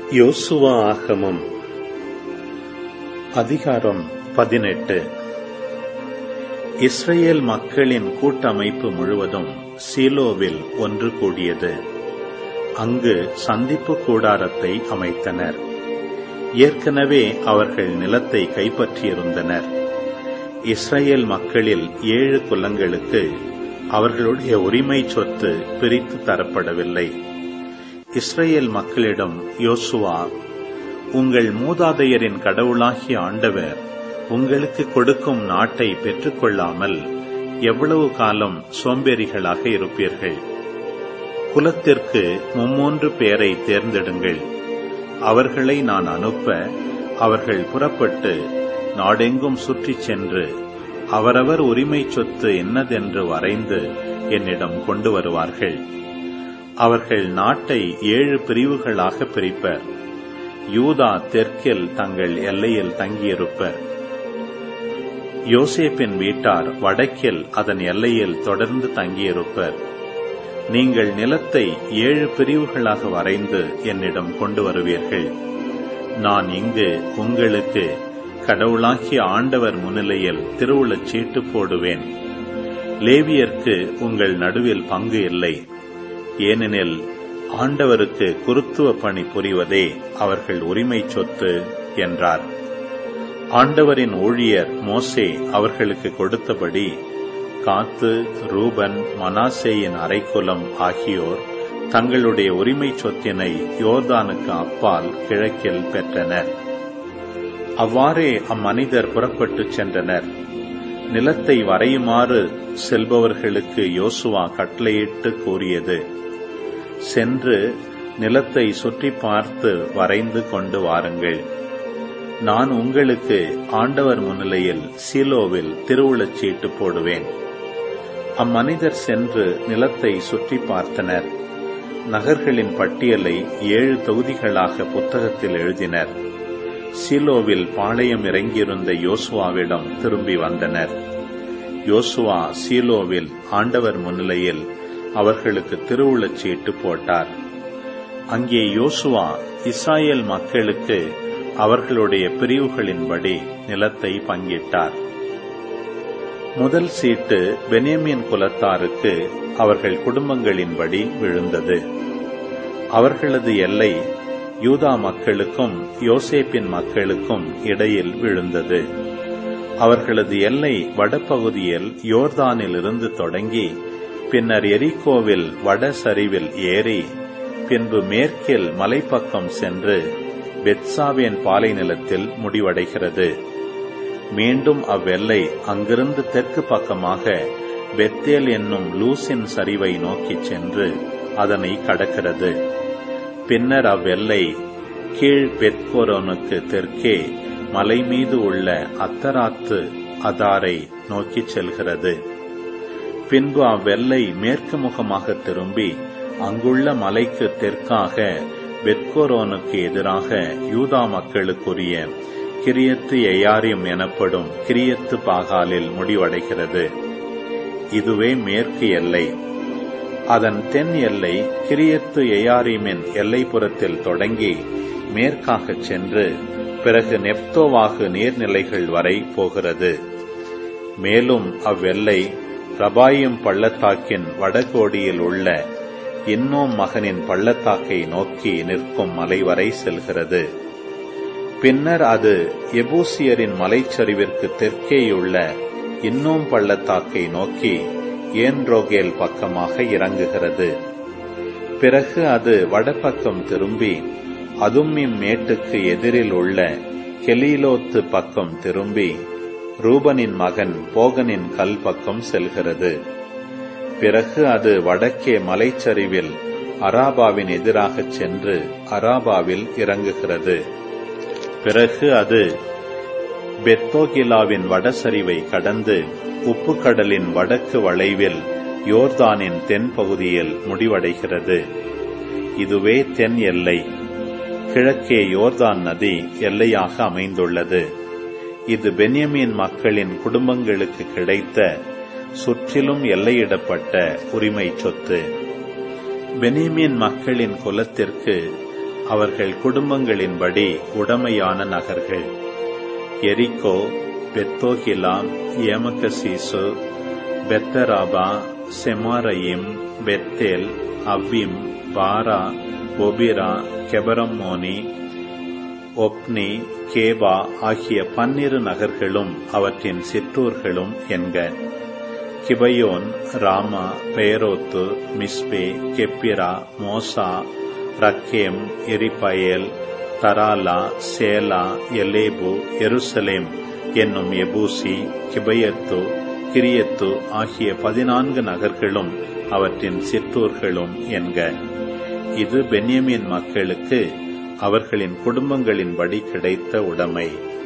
யோசுவா ஆகமம் அதிகாரம் பதினெட்டு இஸ்ரேல் மக்களின் கூட்டமைப்பு முழுவதும் சீலோவில் ஒன்று கூடியது அங்கு சந்திப்பு கூடாரத்தை அமைத்தனர் ஏற்கனவே அவர்கள் நிலத்தை கைப்பற்றியிருந்தனர் இஸ்ரேல் மக்களில் ஏழு குலங்களுக்கு அவர்களுடைய உரிமை சொத்து பிரித்து தரப்படவில்லை இஸ்ரேல் மக்களிடம் யோசுவா உங்கள் மூதாதையரின் கடவுளாகிய ஆண்டவர் உங்களுக்கு கொடுக்கும் நாட்டை பெற்றுக்கொள்ளாமல் எவ்வளவு காலம் சோம்பேறிகளாக இருப்பீர்கள் குலத்திற்கு மும்மூன்று பேரை தேர்ந்தெடுங்கள் அவர்களை நான் அனுப்ப அவர்கள் புறப்பட்டு நாடெங்கும் சுற்றிச் சென்று அவரவர் உரிமை சொத்து என்னதென்று வரைந்து என்னிடம் கொண்டு வருவார்கள் அவர்கள் நாட்டை ஏழு பிரிவுகளாக பிரிப்பர் யூதா தெற்கில் தங்கள் எல்லையில் தங்கியிருப்பர் யோசேப்பின் வீட்டார் வடக்கில் அதன் எல்லையில் தொடர்ந்து தங்கியிருப்பர் நீங்கள் நிலத்தை ஏழு பிரிவுகளாக வரைந்து என்னிடம் கொண்டு வருவீர்கள் நான் இங்கு உங்களுக்கு கடவுளாகிய ஆண்டவர் முன்னிலையில் திருவுளச் சீட்டு போடுவேன் லேவியர்க்கு உங்கள் நடுவில் பங்கு இல்லை ஏனெனில் ஆண்டவருக்கு குருத்துவ பணி புரிவதே அவர்கள் உரிமை சொத்து என்றார் ஆண்டவரின் ஊழியர் மோசே அவர்களுக்கு கொடுத்தபடி காத்து ரூபன் மனாசேயின் அரைக்குலம் ஆகியோர் தங்களுடைய உரிமை சொத்தினை யோர்தானுக்கு அப்பால் கிழக்கில் பெற்றனர் அவ்வாறே அம்மனிதர் புறப்பட்டுச் சென்றனர் நிலத்தை வரையுமாறு செல்பவர்களுக்கு யோசுவா கட்டளையிட்டு கூறியது சென்று நிலத்தை சுற்றி பார்த்து வரைந்து கொண்டு வாருங்கள் நான் உங்களுக்கு ஆண்டவர் முன்னிலையில் சீலோவில் திருவுளச் சீட்டு போடுவேன் அம்மனிதர் சென்று நிலத்தை சுற்றி பார்த்தனர் நகர்களின் பட்டியலை ஏழு தொகுதிகளாக புத்தகத்தில் எழுதினர் சீலோவில் பாளையம் இறங்கியிருந்த யோசுவாவிடம் திரும்பி வந்தனர் யோசுவா சீலோவில் ஆண்டவர் முன்னிலையில் அவர்களுக்கு திருவுளச் சீட்டு போட்டார் அங்கே யோசுவா இஸ்ராயேல் மக்களுக்கு அவர்களுடைய பிரிவுகளின்படி நிலத்தை பங்கிட்டார் முதல் சீட்டு பெனேமியன் குலத்தாருக்கு அவர்கள் குடும்பங்களின்படி விழுந்தது அவர்களது எல்லை யூதா மக்களுக்கும் யோசேப்பின் மக்களுக்கும் இடையில் விழுந்தது அவர்களது எல்லை வடபகுதியில் யோர்தானில் இருந்து தொடங்கி பின்னர் எரிகோவில் வட சரிவில் ஏறி பின்பு மேற்கில் மலைப்பக்கம் சென்று பெட்சாவின் பாலை நிலத்தில் முடிவடைகிறது மீண்டும் அவ்வெல்லை அங்கிருந்து தெற்கு பக்கமாக பெத்தேல் என்னும் லூசின் சரிவை நோக்கிச் சென்று அதனை கடக்கிறது பின்னர் அவ்வெல்லை கீழ் பெத்கோரோனுக்கு தெற்கே மலை மீது உள்ள அத்தராத்து அதாரை நோக்கிச் செல்கிறது பின்பு அவ்வெல்லை மேற்கு முகமாக திரும்பி அங்குள்ள மலைக்கு தெற்காக பெட்கோரோனுக்கு எதிராக யூதா மக்களுக்குரிய கிரியத்து எயாரியம் எனப்படும் கிரியத்து பாகாலில் முடிவடைகிறது இதுவே மேற்கு எல்லை அதன் தென் எல்லை கிரியத்து எயாரிமின் எல்லைப்புறத்தில் தொடங்கி மேற்காகச் சென்று பிறகு நெப்தோவாகு நீர்நிலைகள் வரை போகிறது மேலும் அவ்வெல்லை ரபாயும் பள்ளத்தாக்கின் வடகோடியில் உள்ள இன்னும் மகனின் பள்ளத்தாக்கை நோக்கி நிற்கும் மலை வரை செல்கிறது பின்னர் அது எபூசியரின் மலைச்சரிவிற்கு தெற்கேயுள்ள இன்னும் பள்ளத்தாக்கை நோக்கி ஏன்ரோகேல் பக்கமாக இறங்குகிறது பிறகு அது வடபக்கம் திரும்பி அதும்மிம் மேட்டுக்கு எதிரில் உள்ள கெலீலோத்து பக்கம் திரும்பி ரூபனின் மகன் போகனின் கல் பக்கம் செல்கிறது பிறகு அது வடக்கே மலைச்சரிவில் அராபாவின் எதிராகச் சென்று அராபாவில் இறங்குகிறது பிறகு அது பெத்தோகிலாவின் வடசரிவை கடந்து உப்புக்கடலின் வடக்கு வளைவில் யோர்தானின் தென் பகுதியில் முடிவடைகிறது இதுவே தென் எல்லை கிழக்கே யோர்தான் நதி எல்லையாக அமைந்துள்ளது இது பென்யமீன் மக்களின் குடும்பங்களுக்கு கிடைத்த சுற்றிலும் எல்லையிடப்பட்ட உரிமை சொத்து பெனிமின் மக்களின் குலத்திற்கு அவர்கள் குடும்பங்களின்படி உடமையான நகர்கள் எரிகோ பெத்தோகிலா ஏமகசீசு பெத்தராபா செமாரயிம் பெத்தேல் அவ்விம் பாரா ஒபிரா கெபரம்மோனி ஒப்னி கேபா ஆகிய பன்னிரு நகர்களும் அவற்றின் சிற்றூர்களும் என்க கிபயோன் ராமா பேரோத்து மிஸ்பே கெப்பிரா மோசா ரக்கேம் எரிபயேல் தராலா சேலா எலேபு எருசலேம் என்னும் எபூசி கிபயத்து கிரியத்து ஆகிய பதினான்கு நகர்களும் அவற்றின் சிற்றூர்களும் என்க இது பென்யமின் மக்களுக்கு அவர்களின் குடும்பங்களின்படி கிடைத்த உடைமை